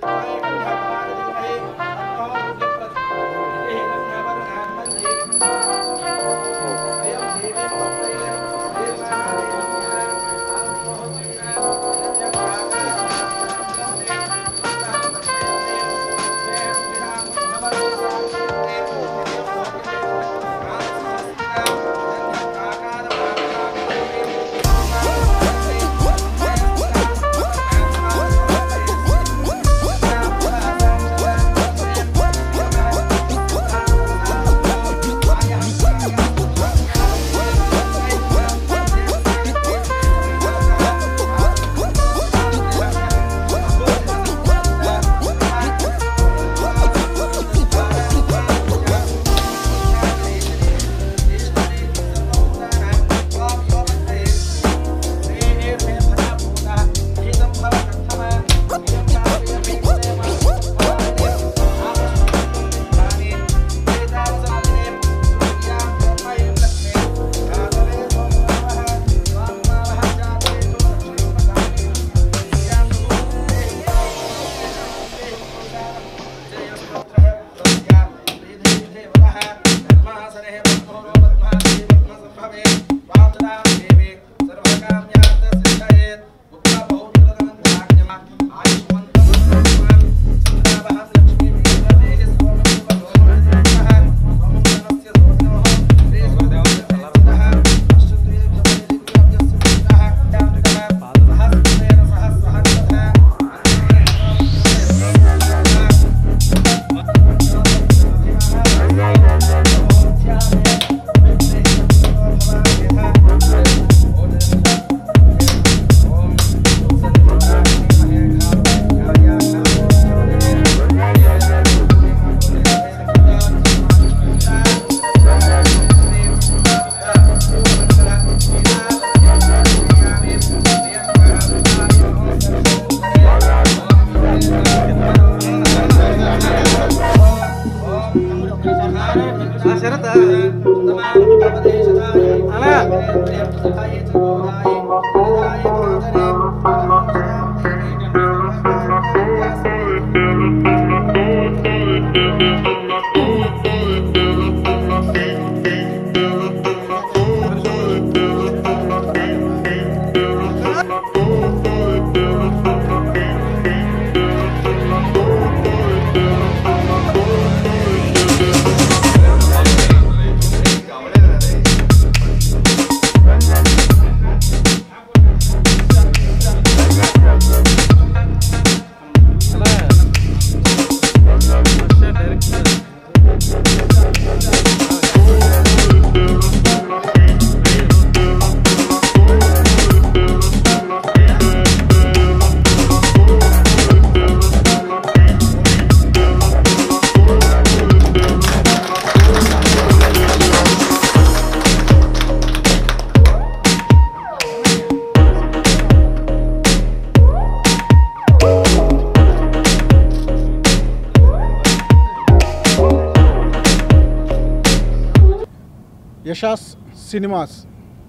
యశాస్ cinemas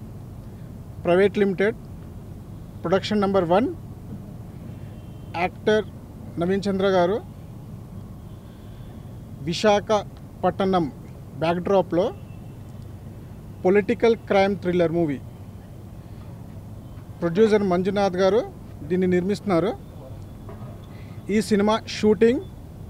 private limited production number one actor Naveen Chandra garu Visakhapatnam బ్యాక్డ్రాప్లో political crime thriller movie producer Manjunath garu దీన్ని నిర్మిస్తున్నారు ఈ cinema shooting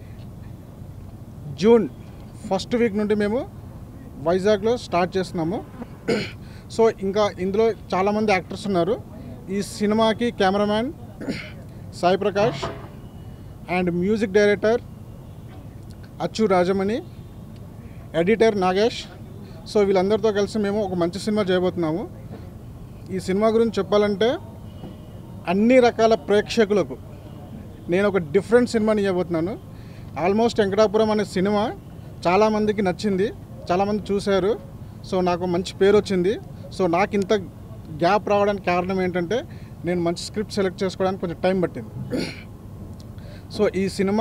June first week నుండి మేము వైజాగ్లో స్టార్ట్ చేస్తున్నాము సో ఇంకా ఇందులో చాలామంది యాక్టర్స్ ఉన్నారు ఈ సినిమాకి cameraman Sai Prakash and music director Achu Rajamani editor Nagesh so వీళ్ళందరితో కలిసి మేము ఒక మంచి సినిమా చేయబోతున్నాము ఈ సినిమా గురించి చెప్పాలంటే అన్ని రకాల ప్రేక్షకులకు నేను ఒక డిఫరెంట్ సినిమాని ఇవ్వబోతున్నాను ఆల్మోస్ట్ వెంకటాపురం అనే సినిమా చాలామందికి నచ్చింది చాలామంది చూశారు సో నాకు మంచి పేరు వచ్చింది సో నాకు ఇంత గ్యాప్ రావడానికి కారణం ఏంటంటే నేను మంచి స్క్రిప్ట్ సెలెక్ట్ చేసుకోవడానికి కొంచెం టైం పట్టింది సో ఈ సినిమా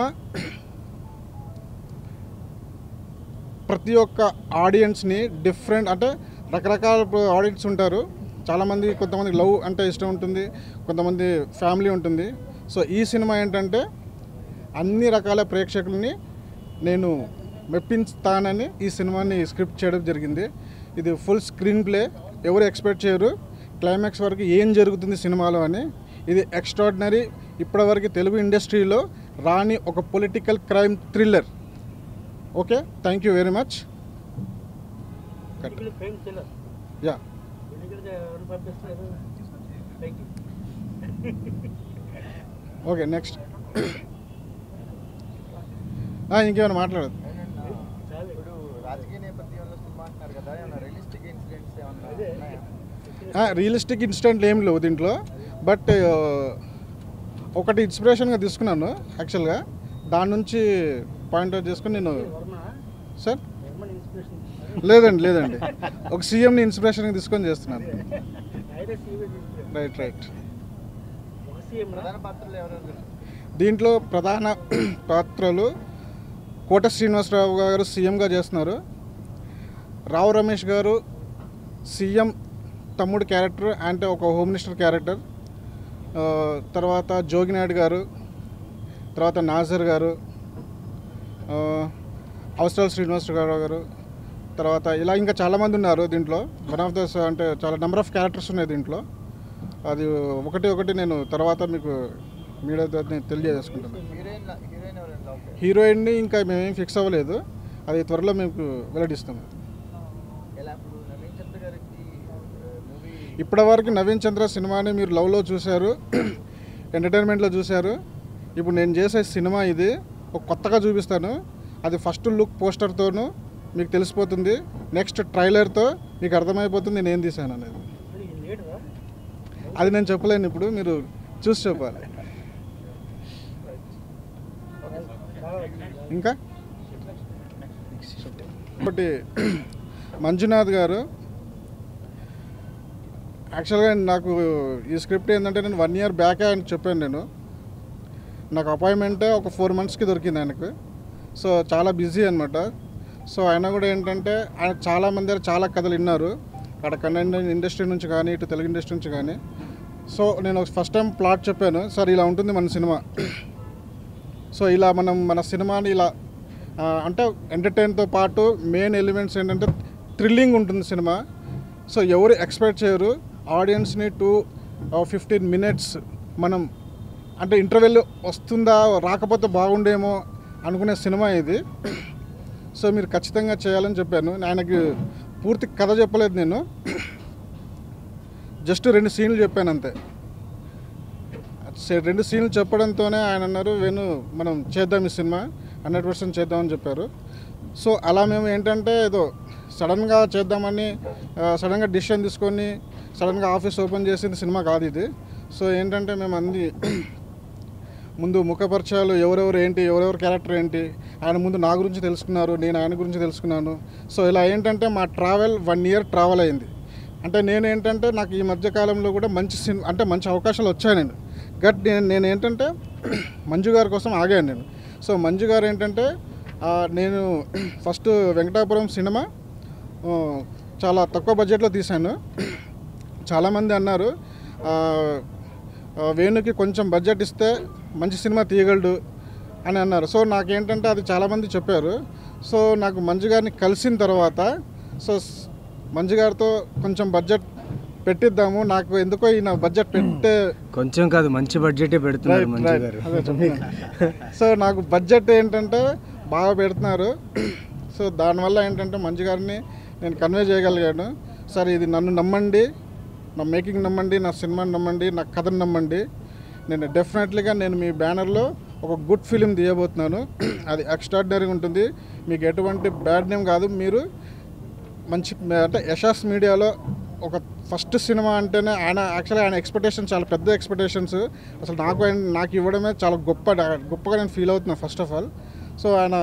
ప్రతి ఒక్క ఆడియన్స్ని డిఫరెంట్ అంటే రకరకాల ఆడియన్స్ ఉంటారు చాలామంది కొంతమంది లవ్ అంటే ఇష్టం ఉంటుంది కొంతమంది ఫ్యామిలీ ఉంటుంది సో ఈ సినిమా ఏంటంటే అన్ని రకాల ప్రేక్షకుల్ని నేను మెప్పించుతానని ఈ సినిమాని స్క్రిప్ట్ చేయడం జరిగింది ఇది ఫుల్ స్క్రీన్ ప్లే ఎవరు ఎక్స్పెక్ట్ చేయరు క్లైమాక్స్ వరకు ఏం జరుగుతుంది సినిమాలో అని ఇది ఎక్స్ట్రాడినరీ ఇప్పటివరకు తెలుగు ఇండస్ట్రీలో రాని ఒక political crime thriller okay thank you very much crime thriller yeah ఎన్నికలకి ఎవరు పంపిస్తున్నారు పైకి ఓకే నెక్స్ట్ ఇంకేమైనా మాట్లాడదు చాలు ఇప్పుడు రాజకీయ నేపథ్యంలో సినిమా అంటున్నారు కదా ఏమైనా రియలిస్టిక్ ఇన్సిడెంట్స్ ఏమన్నా అదే. ఉన్నాయా రియలిస్టిక్ ఇన్సిడెంట్ ఏం లేవు దీంట్లో బట్ ఒకటి ఇన్స్పిరేషన్గా తీసుకున్నాను యాక్చువల్గా దాని నుంచి పాయింట్అవుట్ చేసుకుని నేను వర్మ సార్ వర్మన్ ఇన్స్పిరేషన్ లేదండి లేదండి ఒక సీఎంని ఇన్స్పిరేషన్గా తీసుకొని చేస్తున్నాను అయితే సీఎం రైట్ రైట్ ఒక సీఎం ప్రధాన పాత్రలు ఎవరెవరు దీంట్లో ప్రధాన పాత్రలు కోట శ్రీనివాసరావు గారు సీఎంగా చేస్తున్నారు రావు రమేష్ గారు సీఎం తమ్ముడు క్యారెక్టర్ అంటే ఒక హోమ్ మినిస్టర్ క్యారెక్టర్ ఆ, తర్వాత జోగినాయుడు గారు తర్వాత నాజర్ గారు ఆ, అవసరాల శ్రీనివాసరావు గారు తర్వాత ఇలా ఇంకా చాలామంది ఉన్నారు దీంట్లో వన్ ఆఫ్ ద అంటే చాలా నెంబర్ ఆఫ్ క్యారెక్టర్స్ ఉన్నాయి దీంట్లో అది ఒకటి ఒకటి నేను తర్వాత మీకు మీడియా ద్వారా నేను తెలియజేసుకుంటాను హీరోయిన్ హీరోయిన్ ఎవరైనా లవ్ హీరోయిన్ని ఇంకా మేమేం ఫిక్స్ అవ్వలేదు అది త్వరలో మీకు వెల్లడిస్తాము ఎలా ఇప్పుడు నవీన్ చంద్ర గారికి మూవీ ఇప్పటివరకు నవీన్ చంద్ర సినిమాని మీరు లవ్లో చూశారు ఎంటర్టైన్మెంట్లో చూశారు ఇప్పుడు నేను చేసే సినిమా ఇది ఒక కొత్తగా చూపిస్తాను అది ఫస్ట్ లుక్ పోస్టర్తోనూ మీకు తెలిసిపోతుంది నెక్స్ట్ ట్రైలర్తో మీకు అర్థమైపోతుంది నేను ఏం తీశాను అనేది లేడురా అది నేను చెప్పలేను ఇప్పుడు మీరు చూసి చెప్పాలి ఇంకా ఒకటి మంజునాథ్ గారు యాక్చువల్గా నాకు ఈ స్క్రిప్ట్ ఏంటంటే నేను వన్ ఇయర్ బ్యాక్ ఆయనకు చెప్పాను నేను నాకు అపాయింట్మెంట్ ఒక ఫోర్ మంత్స్కి దొరికింది ఆయనకు సో చాలా బిజీ అనమాట సో ఆయన కూడా ఏంటంటే ఆయన చాలా మంది దగ్గర చాలా కథలు విన్నారు అక్కడ కన్నడ ఇండస్ట్రీ నుంచి కానీ ఇటు తెలుగు ఇండస్ట్రీ నుంచి కానీ సో నేను ఫస్ట్ టైం ప్లాట్ చెప్పాను సార్ ఇలా ఉంటుంది మన సినిమా సో ఇలా మనం మన సినిమాని ఇలా ఆ, అంటే ఎంటర్టైన్తో పాటు మెయిన్ ఎలిమెంట్స్ ఏంటంటే థ్రిల్లింగ్ ఉంటుంది సినిమా సో ఎవరు ఎక్స్పెక్ట్ చేయరు ఆడియన్స్ని టూ ఫిఫ్టీన్ మినిట్స్ మనం అంటే ఇంటర్వెల్ వస్తుందా రాకపోతే బాగుండేమో అనుకునే సినిమా ఇది సో మీరు ఖచ్చితంగా చేయాలని చెప్పాను ఆయనకి పూర్తి కథ చెప్పలేదు నేను జస్ట్ రెండు సీన్లు చెప్పాను అంతే సే- రెండు సీన్లు చెప్పడంతోనే ఆయన అన్నారు వేణు మనం చేద్దాం ఈ సినిమా హండ్రెడ్ పర్సెంట్ చేద్దామని చెప్పారు సో అలా మేము ఏంటంటే ఏదో సడన్గా చేద్దామని ఆ, సడన్గా డిసిషన్ తీసుకొని సడన్గా ఆఫీస్ ఓపెన్ చేసింది సినిమా కాదు ఇది సో ఏంటంటే మేము అన్ని ముందు ముఖపరిచయాలు ఎవరెవరు ఏంటి ఎవరెవరు క్యారెక్టర్ ఏంటి ఆయన ముందు నా గురించి తెలుసుకున్నారు నేను ఆయన గురించి తెలుసుకున్నాను సో ఇలా ఏంటంటే మా ట్రావెల్ వన్ ఇయర్ ట్రావెల్ అయింది అంటే నేను ఏంటంటే నాకు ఈ మధ్య కాలంలో కూడా మంచి సినిమా అంటే మంచి అవకాశాలు వచ్చాయి నేను గట్ నేను నేను ఏంటంటే మంజు గారి కోసం ఆగాను నేను సో మంజు గారు ఏంటంటే ఆ, నేను ఫస్ట్ వెంకటాపురం సినిమా ఆ, చాలా తక్కువ బడ్జెట్లో తీశాను చాలామంది అన్నారు ఆ, ఆ, వేణుకి కొంచెం బడ్జెట్ ఇస్తే మంచి సినిమా తీయగలడు అని అన్నారు సో నాకేంటంటే అది చాలామంది చెప్పారు సో నాకు మంజు గారిని కలిసిన తర్వాత సో స్- మంజు గారితో కొంచెం బడ్జెట్ పెట్టిద్దాము నాకు ఎందుకో ఈయన బడ్జెట్ పెట్టే కొంచెం కాదు మంచి బడ్జెటే పెడుతున్నారు రైట్, మంజు రైట్. గారు అదే చెప్తున్నాను. సో నాకు బడ్జెట్ ఏంటంటే బాగా పెడుతున్నారు సో దానివల్ల ఏంటంటే మంజు గారిని నేను కన్వే చేయగలిగాను సార్ ఇది నన్ను నమ్మండి నా మేకింగ్ నమ్మండి నా సినిమాని నమ్మండి నా కథను నమ్మండి నేను డెఫినెట్లీగా నేను మీ బ్యానర్లో ఒక గుడ్ ఫిలిం తీయబోతున్నాను అది ఎక్స్ట్రాడినరీగా ఉంటుంది మీకు ఎటువంటి బ్యాడ్ నేమ్ కాదు మీరు మంచి అంటే యశాస్ మీడియాలో ఒక ఫస్ట్ సినిమా అంటేనే ఆయన యాక్చువల్లీ ఆయన ఎక్స్పెక్టేషన్ చాలా పెద్ద ఎక్స్పెక్టేషన్స్ అసలు నాకు ఆయన నాకు ఇవ్వడమే చాలా గొప్ప గొప్పగా నేను ఫీల్ అవుతున్నాను ఫస్ట్ ఆఫ్ ఆల్ సో ఆయన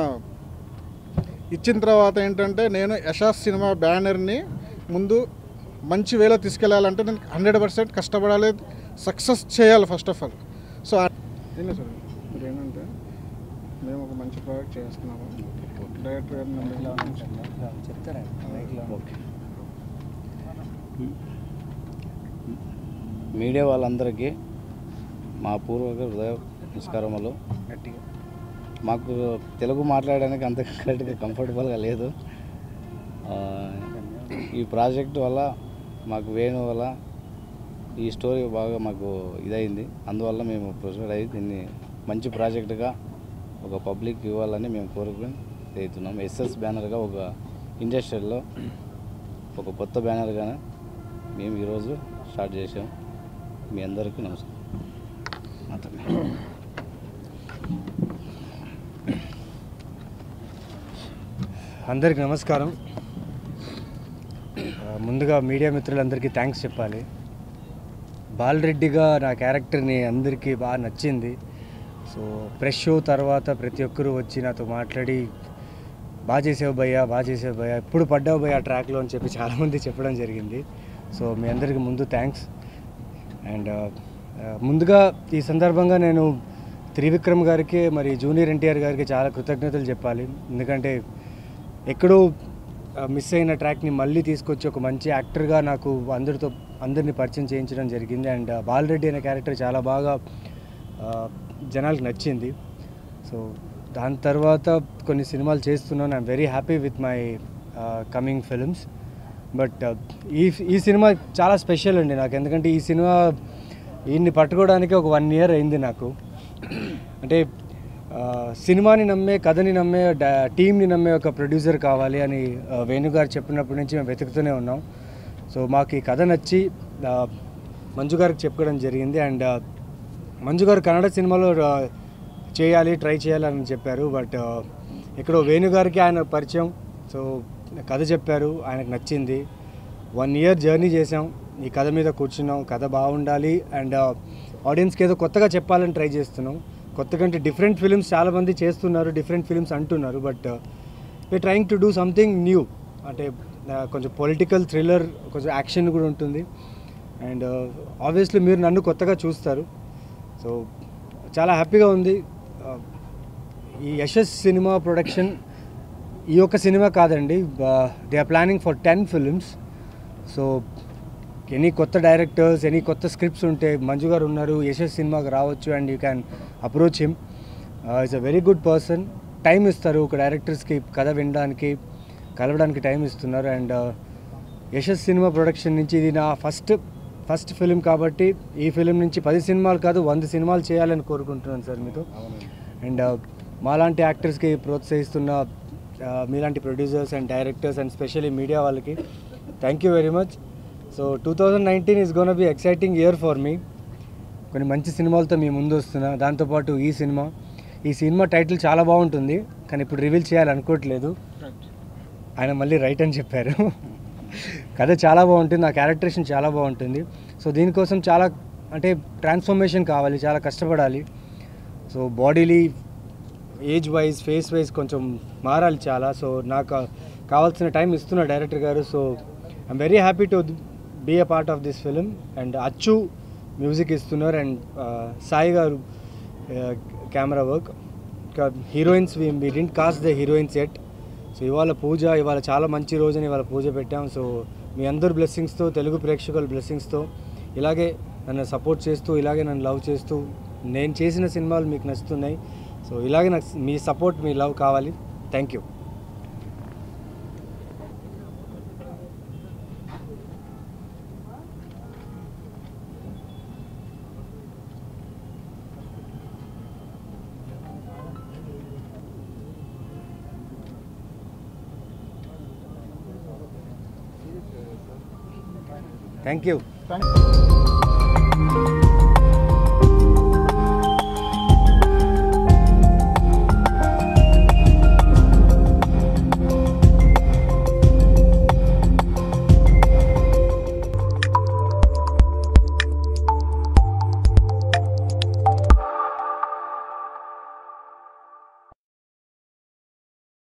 ఇచ్చిన తర్వాత ఏంటంటే నేను యశాస్ సినిమా బ్యానర్ని ముందు మంచి వేలో తీసుకెళ్ళాలంటే నేను హండ్రెడ్ పర్సెంట్ కష్టపడాలి సక్సెస్ చేయాలి ఫస్ట్ ఆఫ్ ఆల్ సో ఏం లేదు సార్ మీరు ఏంటంటే మేము ఒక మంచి ప్రాజెక్ట్ చేస్తున్నాము డైరెక్టర్ గారిని నమ్మి- చెప్తారా మీడియా వాళ్ళందరికీ మా పూర్వక హృదయ నమస్కారములు మాకు తెలుగు మాట్లాడడానికి అంత కరెక్ట్గా కంఫర్టబుల్గా లేదు ఆ, ఈ ప్రాజెక్ట్ వల్ల మాకు వేణు వల్ల ఈ స్టోరీ బాగా మాకు ఇదైంది అందువల్ల మేము ప్రొసీడ్ అయ్యి దీన్ని మంచి ప్రాజెక్టుగా ఒక పబ్లిక్ ఇవ్వాలని మేము కోరుకుని చేస్తున్నాం ఎస్ఎస్ బ్యానర్గా ఒక ఇండస్ట్రీలో ఒక కొత్త బ్యానర్గా మేము ఈరోజు స్టార్ట్ చేసాం మీ అందరికీ నమస్కారం మాత్రమే అందరికి నమస్కారం ఆ, ముందుగా మీడియా మిత్రులందరికీ థ్యాంక్స్ చెప్పాలి బాలరెడ్డిగా నా క్యారెక్టర్ని అందరికీ బాగా నచ్చింది సో ప్రెస్ షో తర్వాత ప్రతి ఒక్కరూ వచ్చి నాతో మాట్లాడి బాగా చేసావు భయ్యా బాగా చేసావు భయ్యా ఎప్పుడు పడ్డావు భయ్యా ట్రాక్లో అని చెప్పి చాలామంది చెప్పడం జరిగింది సో మీ అందరికీ ముందు థ్యాంక్స్ అండ్ ముందుగా ఈ సందర్భంగా నేను త్రివిక్రమ్ గారికి మరి జూనియర్ ఎన్టీఆర్ గారికి చాలా కృతజ్ఞతలు చెప్పాలి ఎందుకంటే ఎక్కడో మిస్ అయిన ట్రాక్ని మళ్ళీ తీసుకొచ్చి ఒక మంచి యాక్టర్గా నాకు అందరితో అందరిని పరిచయం చేయించడం జరిగింది అండ్ బాలరెడ్డి అనే క్యారెక్టర్ చాలా బాగా ఆ, జనాలకు నచ్చింది సో దాని తర్వాత కొన్ని సినిమాలు చేస్తున్నాను I'm very happy with my coming films but ఈ ఈ సినిమా చాలా స్పెషల్ అండి నాకు ఎందుకంటే ఈ సినిమా ఈయన్ని పట్టుకోవడానికి ఒక వన్ ఇయర్ అయింది నాకు అంటే ఆ, సినిమాని నమ్మే కథని నమ్మే డా- టీంని నమ్మే ఒక ప్రొడ్యూసర్ కావాలి అని ఆ, వేణుగారు చెప్పినప్పటి నుంచి మేము వెతుకుతూనే ఉన్నాం సో మాకు ఈ కథ నచ్చి ఆ, మంజు గారికి చెప్పుకోవడం జరిగింది అండ్ ఆ, మంజు గారు కన్నడ సినిమాలో ఆ, చేయాలి ట్రై చేయాలని చెప్పారు బట్ ఆ, ఎక్కడో వేణుగారికి ఆయన పరిచయం సో కథ చెప్పారు ఆయనకు నచ్చింది వన్ ఇయర్ జర్నీ చేసాం ఈ కథ మీద కూర్చున్నాం కథ బాగుండాలి అండ్ ఆడియన్స్కి ఏదో కొత్తగా చెప్పాలని ట్రై చేస్తున్నాం కొత్త కంటే డిఫరెంట్ ఫిలిమ్స్ చాలామంది చేస్తున్నారు డిఫరెంట్ ఫిలిమ్స్ అంటున్నారు but we trying to do something new అంటే ఆ, కొంచెం పొలిటికల్ థ్రిల్లర్ కొంచెం యాక్షన్ కూడా ఉంటుంది అండ్ ఆబ్వియస్లీ మీరు నన్ను కొత్తగా చూస్తారు సో చాలా హ్యాపీగా ఉంది ఆ, ఈ యశస్ సినిమా ప్రొడక్షన్ ఈ ఒక్క సినిమా కాదండి they are planning for ten films so any కొత్త డైరెక్టర్స్ ఎనీ కొత్త స్క్రిప్ట్స్ ఉంటే మంజు గారు ఉన్నారు యశస్ సినిమాకి రావచ్చు and you can approach him it's a very good person time ఇస్తారు ఒక డైరెక్టర్స్కి కథ వినడానికి కలవడానికి టైం ఇస్తున్నారు అండ్ యశస్ సినిమా ప్రొడక్షన్ నుంచి ఇది నా ఫస్ట్ ఫస్ట్ ఫిలిం కాబట్టి ఈ ఫిలిం నుంచి పది సినిమాలు కాదు వంద సినిమాలు చేయాలని కోరుకుంటున్నాను సార్ మీతో అండ్ మాలాంటి యాక్టర్స్కి ప్రోత్సహిస్తున్న ఆ, మీలాంటి producers and directors and specially media వాళ్ళకి thank you very much so two thousand nineteen is gonna be exciting year for me కొన్ని మంచి సినిమాలతో మీ ముందు వస్తున్నా దాంతోపాటు ఈ సినిమా ఈ సినిమా టైటిల్ చాలా బాగుంటుంది కానీ ఇప్పుడు రివీల్ చేయాలనుకోవట్లేదు ఆయన మళ్ళీ రైట్ అని చెప్పారు కథ చాలా బాగుంటుంది నా క్యారెక్టరేషన్ చాలా బాగుంటుంది సో దీనికోసం చాలా అంటే ట్రాన్స్ఫర్మేషన్ కావాలి చాలా కష్టపడాలి so bodily age wise face wise కొంచెం మారాలి చాలా సో నాకు కావాల్సిన టైం ఇస్తున్న director garu so I'm very happy to be a part of this film and Achu music ఇస్తున్నారు and Sai garu camera work ఇంకా heroines we didn't cast the heroines yet so ఇవాళ పూజ ఇవాళ చాలా మంచి రోజుని ఇవాళ పూజ పెట్టాం సో మీ అందరు బ్లెస్సింగ్స్తో తెలుగు ప్రేక్షకుల బ్లెస్సింగ్స్తో ఇలాగే నన్ను సపోర్ట్ చేస్తూ ఇలాగే నన్ను లవ్ చేస్తూ నేను చేసిన సినిమాలు మీకు నచ్చుతున్నాయి సో ఇలాగే నాకు మీ సపోర్ట్ మీ లవ్ కావాలి thank you thank you thank